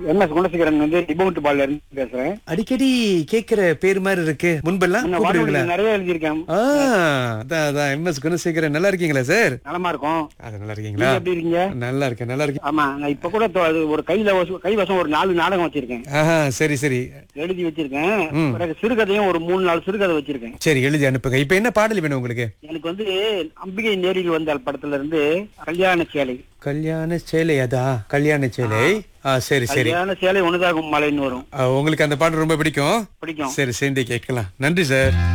M S Gunasekaran வந்து டிபவுண்ட் பால்ல இருந்து பேசுறேன் அடிக்கடி கேக்குற பேர் மாதிரி இருக்கு முன்பெல்லாம் முன்ன கூப்பிடுவீங்களா வானொலியில நிறைய எழுதியிருக்கேன் ஆ அதான் அதான் எம் எஸ் குணசேகரன் நல்லா இருக்கீங்களா சார் நலமா இருக்கும் அது நல்லா இருக்கீங்களா நீங்க எப்படி இருக்கீங்க நல்லா இருக்கேன் நல்லா இருக்கேன் ஆமா நான் இப்ப கூட தொ- அது ஒரு கையில வச- கைவசம் ஒரு நாலு நாடகம் வச்சிருக்கேன் ஆஹா சரி சரி எழுதி வச்சிருக்கேன் பிறகு சிறுகதையும் ஒரு மூணு நாலு சிறுகதை வச்சிருக்கேன் சரி எழுதி அனுப்புங்க இப்ப என்ன பாடல் வேணும் உங்களுக்கு எனக்கு வந்து அம்பிகை நேரில் வந்தால் படத்துல இருந்து கல்யாண சேலை கல்யாண சேலை அதா கல்யாண சேலை ஆ சரி சரி கல்யாண சேலை ஒண்ணுதாகும் மலைன்னு வரும் ஆ, உங்களுக்கு அந்த பாட்டு ரொம்ப பிடிக்கும் பிடிக்கும் சரி சேர்ந்து கேட்கலாம் நன்றி சார்